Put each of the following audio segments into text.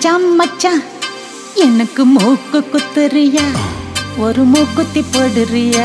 மச்சான் மச்சான் எனக்கு மூக்கு குத்துறியா ஒரு மூக்குத்தி போடுறியா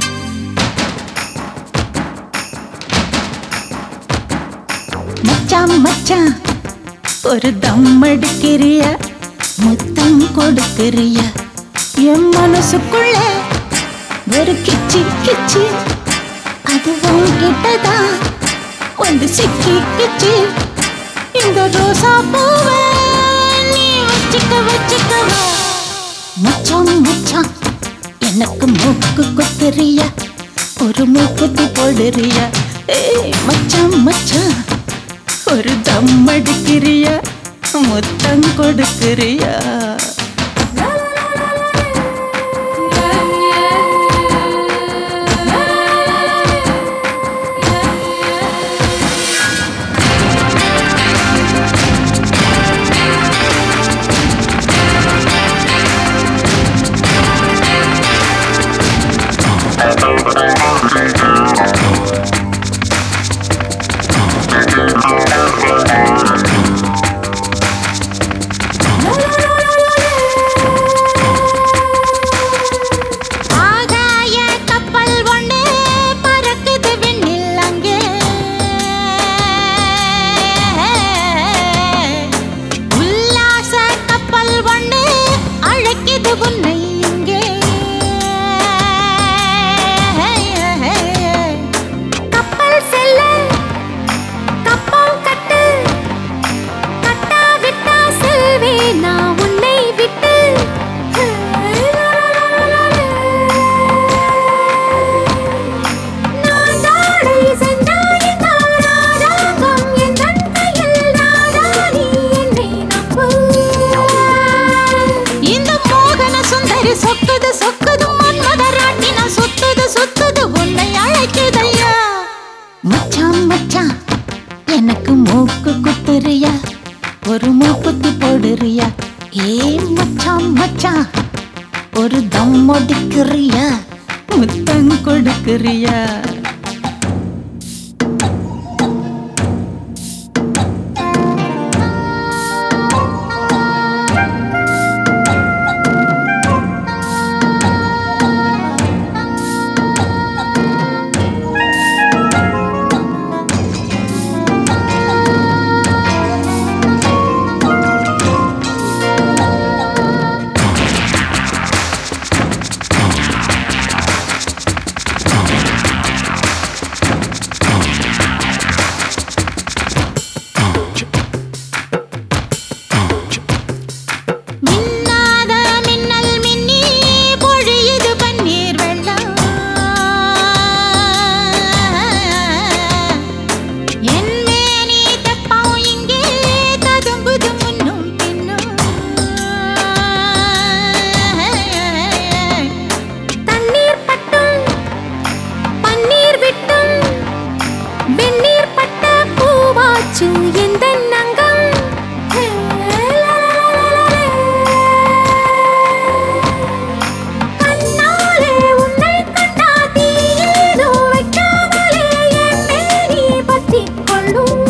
மச்சான் மச்சான் ஒரு தம் அடிக்கிறியா முத்தம் கொடுக்கிறியா என் மனசுக்குள்ள ஒரு கிச்சி கிச்சி அது உன்கிட்டதா வந்து சிக்கி கிச்சி இந்த ரோசா பூவை நீ வச்சுக்க வச்சுக்கவா மச்சான் மச்சான் எனக்கு மூக்கு குத்துறியா ஒரு மூக்குத்தி போடுறியா ஏய் மச்சான் மச்சான் ஒரு தம் அடிக்கிறியா முத்தம் கொடுக்கிறியா ஆகாய கப்பல் ஒண்ணு பறக்குது விண்ணில் அங்கே உல்லாச கப்பல் ஒண்ணு அழைக்குது உன்னை இங்கே கப்பல் செல்ல கப்பல் கட்டு கட்டா விட்டா செல்வே நான் உன்னை விட்டு நான் தாடை சென்றாய் என்றால் ராஜாங்கம் என் கையில் ராஜா நீ என்னை நம்பு இந்த மோகன சுந்தரி சொக்குது சொக்குது மன்மத ராட்டின சுத்துது சுத்துது உன்னை அழைக்குதையா மச்சான் மச்சான் எனக்கு மூக்கு குத்துறியா ஒரு மூக்குத்தி போடுறியா ஏ மச்சான் மச்சான் ஒரு தம் ஒடிக்கிறியா முத்தம் கொடுக்கிறியா மின்னாத மின்னல் மின்னி பொழியுது பன்னீர் வெள்ளம் என் மேனி தெப்பம் இங்கே ததும்புது முன்னும் பின்னும் தண்ணீர் பட்டும் பன்னீர் விட்டும் வெந்நீர் பட்ட பூவாச்சு எந்த நங்கம் கண்ணாலே உன்னை கண்டா தீயேதோ வைக்காமலே என் மேனி பற்றிக் கொள்ளும்.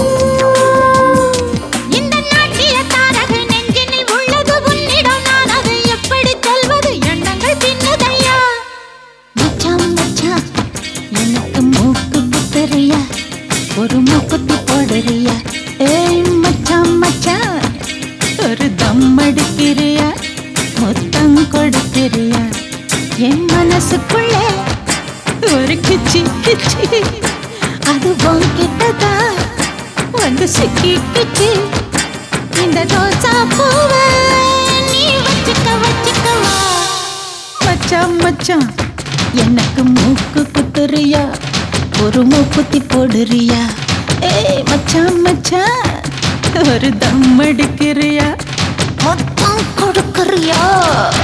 இந்த நாட்டிய தாரக நெஞ்சினில் உள்ளது உன்னிடம் நான் அதை எப்படி சொல்வது எண்ணங்கள் பின்னுதையா மச்சான் மச்சான் எனக்கு மூக்கு குத்துறியா ஒரு மூக்குத்தி போடுறியா ஏய் மச்சான் மச்சான் ஒரு தம் அடிக்கிறியா முத்தம் கொடுக்கிறியா என் மனசுக்குள்ளே ஒரு கிச்சி கிச்சி அது உன்கிட்டதா வந்து சிக்கி கிச்சி இந்த ரோசா பூவை நீ வச்சுக்க வச்சுக்கவா மச்சான் மச்சான் எனக்கு மூக்கு குத்துறியா ஒரு மூக்குத்தி போடுறியா ஏய் மச்சான் மச்சான் ஒரு தம் அடிக்கிறியா மொத்தம் கொடுக்கறியா